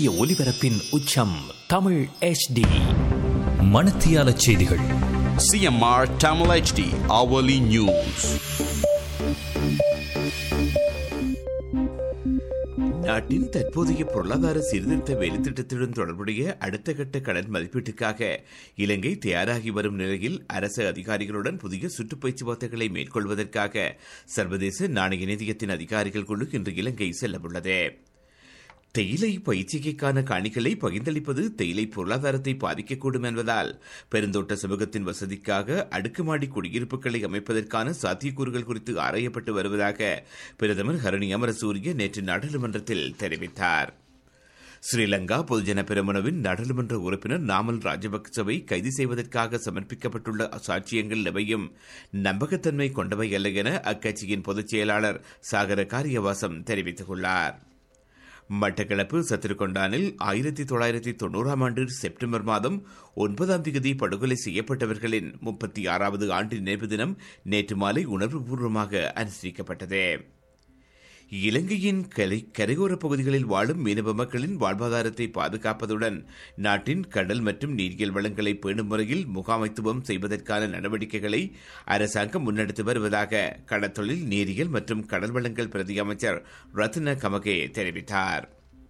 ஒலிபரப்பின் உச்சம் தமிழ் HD மணத்தியால செய்திகள் CMR Tamil HD hourly news. நாட்டின் தற்போதைய பொருளாதார சீர்திருத்த வேலைத்திட்டத்துடன் தொடர்புடைய அடுத்த கட்ட கடன் மதிப்பீட்டுக்காக இலங்கை தயாராகி வரும் நிலையில் அரசு அதிகாரிகளுடன் புதிய சுற்றுப் பேச்சுவார்த்தைகளை மேற்கொள்வதற்காக சர்வதேச நாணய நிதியத்தின் அதிகாரிகள் குழு இன்று இலங்கை செல்லவுள்ளது தேயிலை பயிற்சிகைக்கான காணிகளை பகிர்ந்தளிப்பது தேயிலை பொருளாதாரத்தை பாதிக்கக்கூடும் என்பதால் பெருந்தோட்ட சமூகத்தின் வசதிக்காக அடுக்குமாடி குடியிருப்புகளை அமைப்பதற்கான சாத்தியக்கூறுகள் குறித்து ஆராயப்பட்டு வருவதாக பிரதமர் ஹரணி அமரசூரிய நேற்று நாடாளுமன்றத்தில் தெரிவித்தார் ஸ்ரீலங்கா பொதுஜன பெருமனவின் நாடாளுமன்ற உறுப்பினர் நாமல் ராஜபக்சவை கைது செய்வதற்காக சமர்ப்பிக்கப்பட்டுள்ள சாட்சியங்கள் எவையும் நம்பகத்தன்மை கொண்டவை அல்ல என அக்கட்சியின் பொதுச் செயலாளர் சாகர காரியவாசம் தெரிவித்துள்ளார் மட்டக்களப்பு சத்திருக்கொண்டானில் ஆயிரத்தி தொள்ளாயிரத்தி தொண்ணூறாம் ஆண்டு செப்டம்பர் மாதம் ஒன்பதாம் தேதி படுகொலை செய்யப்பட்டவர்களின் முப்பத்தி ஆறாவது ஆண்டு நினைவு தினம் நேற்று மாலை உணர்வுபூர்வமாக அனுசரிக்கப்பட்டது இலங்கையின் கரை கரையோரப் பகுதிகளில் வாழும் மீனவ மக்களின் வாழ்வாதாரத்தை பாதுகாப்பதுடன் நாட்டின் கடல் மற்றும் நீரியல் வளங்களை பேணும் முறையில் முகாமைத்துவம் செய்வதற்கான நடவடிக்கைகளை அரசாங்கம் முன்னெடுத்து வருவதாக கடற்தொழில் நீரியல் மற்றும் கடல் வளங்கள் பிரதி அமைச்சர் ரத்ன கமகே தெரிவித்தார்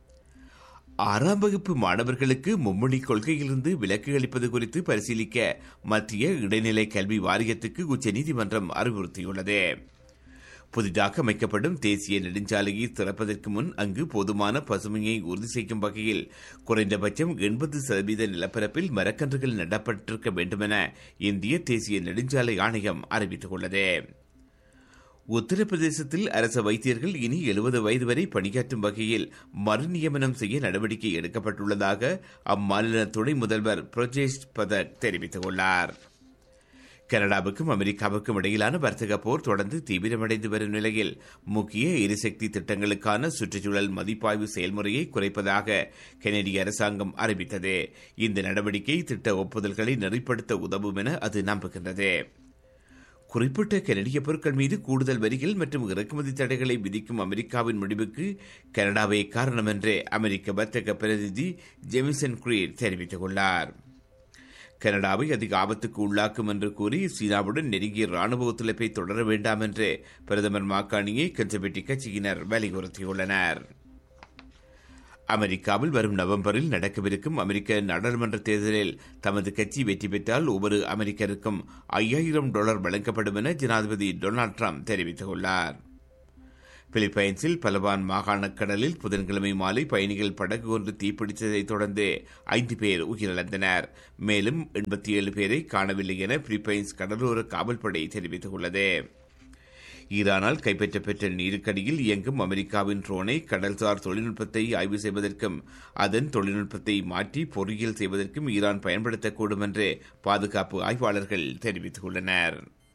ஆறாம் வகுப்பு மாணவர்களுக்கு மும்மொழி கொள்கையிலிருந்து விலக்கு அளிப்பது குறித்து பரிசீலிக்க மத்திய இடைநிலை கல்வி வாரியத்துக்கு உச்சநீதிமன்றம் அறிவுறுத்தியுள்ளது புதிதாக அமைக்கப்படும் தேசிய நெடுஞ்சாலையை திறப்பதற்கு முன் அங்கு போதுமான பசுமையை உறுதி செய்யும் வகையில் குறைந்தபட்சம் எண்பது சதவீத நிலப்பரப்பில் மரக்கன்றுகள் நடப்பட்டிருக்க வேண்டுமென இந்திய தேசிய நெடுஞ்சாலை ஆணையம் அறிவித்துள்ளது உத்தரப்பிரதேசத்தில் அரசு வைத்தியர்கள் இனி எழுபது வயது வரை பணியாற்றும் வகையில் மறுநியமனம் செய்ய நடவடிக்கை எடுக்கப்பட்டுள்ளதாக அம்மாநில துணை முதல்வர் பிரஜேஷ் பதக் தெரிவித்துள்ளார் கனடாவுக்கும் அமெரிக்காவுக்கும் இடையிலான வர்த்தக போர் தொடர்ந்து தீவிரமடைந்து வரும் நிலையில் முக்கிய எரிசக்தி திட்டங்களுக்கான சுற்றுச்சூழல் மதிப்பாய்வு செயல்முறையை குறைப்பதாக கெனடிய அரசாங்கம் அறிவித்தது இந்த நடவடிக்கை திட்ட ஒப்புதல்களை நெறிப்படுத்த உதவும் என அது நம்புகின்றது குறிப்பிட்ட கனடிய பொருட்கள் மீது கூடுதல் வரிகள் மற்றும் இறக்குமதி தடைகளை விதிக்கும் அமெரிக்காவின் முடிவுக்கு கனடாவே காரணம் என்று அமெரிக்க வர்த்தக பிரதிநிதி ஜெமிசன் கிரீட் தெரிவித்துள்ளார் கனடாவை அதிக ஆபத்துக்கு உள்ளாக்கும் என்று கூறி சீனாவுடன் நெருங்கிய ராணுவ ஒத்துழைப்பை தொடர வேண்டாம் என்று பிரதமர் மாக்காணியை கன்சர்வேட்டிவ் கட்சியினர் வலியுறுத்தியுள்ளனர் அமெரிக்காவில் வரும் நவம்பரில் நடக்கவிருக்கும் அமெரிக்க நாடாளுமன்ற தேர்தலில் தமது கட்சி வெற்றி பெற்றால் ஒவ்வொரு அமெரிக்கருக்கும் ஐயாயிரம் டாலர் வழங்கப்படும் என ஜனாதிபதி டொனால்டு ட்ரம்ப் தெரிவித்துள்ளார் பிலிப்பைன்ஸில் பலவான் மாகாண கடலில் புதன்கிழமை மாலை பயணிகள் படகு ஒன்று தீப்பிடித்ததைத் தொடர்ந்து ஐந்து பேர் உயிரிழந்தனர் மேலும் எண்பத்தி ஏழு பேரை காணவில்லை என பிலிப்பைன்ஸ் கடலோர காவல்படை தெரிவித்துள்ளது ஈரானால் கைப்பற்றப்பெற்ற நீருக்கடியில் இயங்கும் அமெரிக்காவின் ட்ரோனை கடல்சார் தொழில்நுட்பத்தை ஆய்வு செய்வதற்கும் அதன் தொழில்நுட்பத்தை மாற்றி பொறியியல் செய்வதற்கும் ஈரான் பயன்படுத்தக்கூடும் என்று பாதுகாப்பு ஆய்வாளர்கள் தெரிவித்துள்ளனர்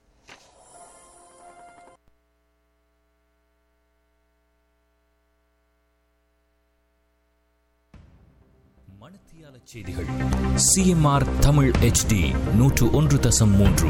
மணத்தியால செய்திகள் சிஎம்ஆர் தமிழ் HD நூற்று ஒன்று தசம் மூன்று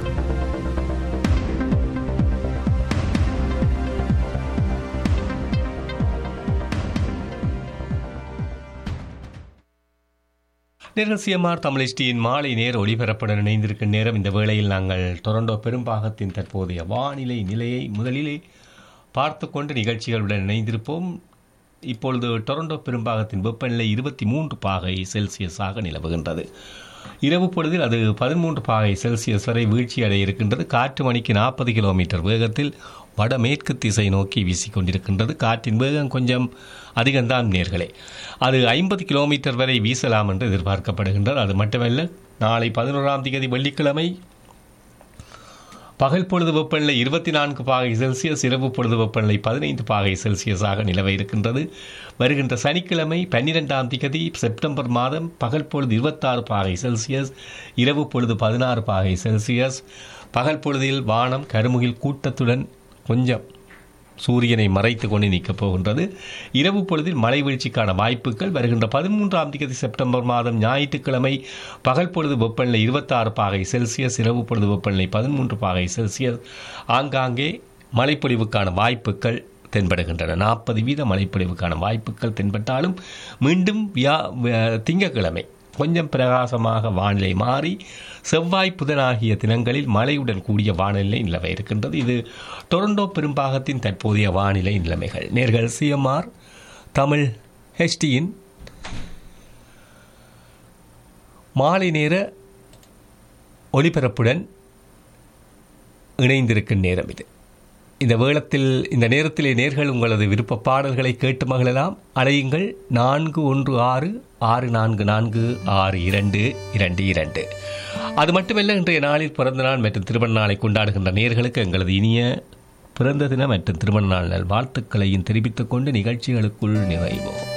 நேர்கள் சிஎம்ஆர் தமிழ்ச்சியின் மாலை நேர ஒளிபரப்புடன் இணைந்திருக்கும் நேரம் இந்த வேளையில் நாங்கள் டொரண்டோ பெரும்பாகத்தின் தற்போதைய வானிலை நிலையை முதலிலே பார்த்து கொண்டு நிகழ்ச்சிகளுடன் இணைந்திருப்போம் இப்பொழுது டொரண்டோ பெரும்பாகத்தின் வெப்பநிலை இருபத்தி மூன்று பாகை செல்சியஸாக நிலவுகின்றது இரவு பொழுதில் அது பதிமூன்று பாகை செல்சியஸ் வரை வீழ்ச்சி அடைய இருக்கின்றது காற்று மணிக்கு நாற்பது கிலோமீட்டர் வேகத்தில் வடமேற்கு திசை நோக்கி வீசிக்கொண்டிருக்கின்றது காற்றின் வேகம் கொஞ்சம் அதிகம்தான் நேர்களே அது ஐம்பது கிலோமீட்டர் வரை வீசலாம் என்று எதிர்பார்க்கப்படுகின்றது அது மட்டுமல்ல நாளை பதினோராம் தேதி வெள்ளிக்கிழமை பகல் பொழுது வெப்பநிலை இருபத்தி நான்கு பாகை செல்சியஸ் இரவு பொழுது வெப்பநிலை பதினைந்து பாகை செல்சியஸாக நிலவ இருக்கின்றது வருகின்ற சனிக்கிழமை பன்னிரெண்டாம் திகதி செப்டம்பர் மாதம் பகல் பொழுது இருபத்தாறு பாகை செல்சியஸ் இரவு பொழுது பதினாறு பாகை செல்சியஸ் பகல் பொழுதில் வானம் கருமுகில் கூட்டத்துடன் கொஞ்சம் சூரியனை மறைத்து கொண்டு நிற்கப் போகின்றது இரவு பொழுதில் மழை வீழ்ச்சிக்கான வாய்ப்புகள் வருகின்ற பதிமூன்றாம் தேதி செப்டம்பர் மாதம் ஞாயிற்றுக்கிழமை பகல் பொழுது வெப்பநிலை இருபத்தாறு பாகை செல்சியஸ் இரவு பொழுது வெப்பநிலை பதிமூன்று பாகை செல்சியஸ் ஆங்காங்கே மழைப்பொழிவுக்கான வாய்ப்புகள் தென்படுகின்றன நாற்பது வீத மழைப்பொழிவுக்கான வாய்ப்புகள் தென்பட்டாலும் மீண்டும் வியா வ- திங்கட்கிழமை கொஞ்சம் பிரகாசமாக வானிலை மாறி செவ்வாய் புதன் ஆகிய தினங்களில் மழையுடன் கூடிய வானிலை நிலவ இருக்கின்றது இது டொரண்டோ பெரும்பாகத்தின் தற்போதைய வானிலை நிலைமைகள் நேர்கள் சிஎம்ஆர் தமிழ் ஹெச்டியின் மாலை நேர ஒளிபரப்புடன் இணைந்திருக்கும் நேரம் இது இந்த வேளத்தில் இந்த நேரத்திலே நேர்கள் உங்களது விருப்ப பாடல்களை கேட்டு மகிழலாம் அழையுங்கள் நான்கு ஒன்று ஆறு ஆறு நான்கு நான்கு ஆறு இரண்டு இரண்டு இரண்டு அது மட்டுமல்ல இன்றைய நாளில் பிறந்த நாள் மற்றும் திருமண நாளை கொண்டாடுகின்ற நேர்களுக்கு எங்களது இனிய பிறந்த தினம் மற்றும் திருமண நாள் நல் வாழ்த்துக்களையும் தெரிவித்துக் கொண்டு நிகழ்ச்சிகளுக்குள் நிறைவோம்